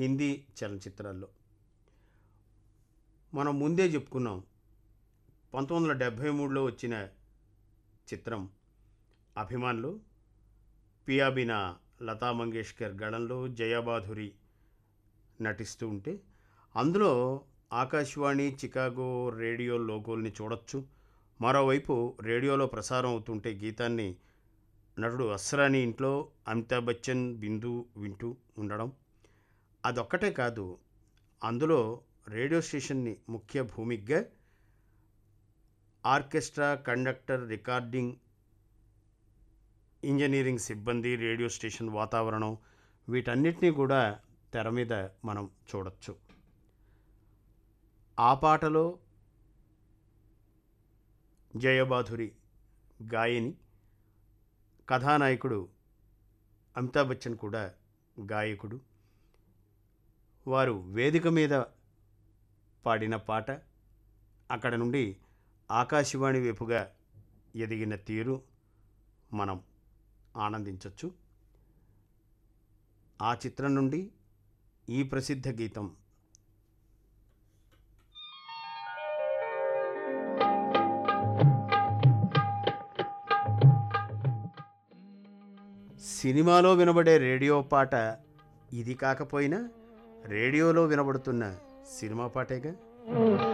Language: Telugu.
హిందీ చలనచిత్రాల్లో మనం ముందే చెప్పుకున్నాం పంతొమ్మిది వందల డెబ్భై మూడులో వచ్చిన చిత్రం అభిమానులు పియాబినా లతా మంగేష్కర్ గళంలో జయాబాధురి నటిస్తూ ఉంటే అందులో ఆకాశవాణి చికాగో రేడియో లోగోల్ని చూడొచ్చు మరోవైపు రేడియోలో ప్రసారం అవుతుంటే గీతాన్ని నటుడు అస్రాని ఇంట్లో అమితాబ్ బచ్చన్ బిందు వింటూ ఉండడం అదొక్కటే కాదు అందులో రేడియో స్టేషన్ని ముఖ్య భూమికగా ఆర్కెస్ట్రా కండక్టర్ రికార్డింగ్ ఇంజనీరింగ్ సిబ్బంది రేడియో స్టేషన్ వాతావరణం వీటన్నిటినీ కూడా తెర మీద మనం చూడొచ్చు ఆ పాటలో జయబాధురి గాయని కథానాయకుడు అమితాబ్ బచ్చన్ కూడా గాయకుడు వారు వేదిక మీద పాడిన పాట అక్కడ నుండి ఆకాశవాణి వైపుగా ఎదిగిన తీరు మనం ఆనందించవచ్చు ఆ చిత్రం నుండి ఈ ప్రసిద్ధ గీతం సినిమాలో వినబడే రేడియో పాట ఇది కాకపోయినా రేడియోలో వినబడుతున్న సినిమా పాటేగా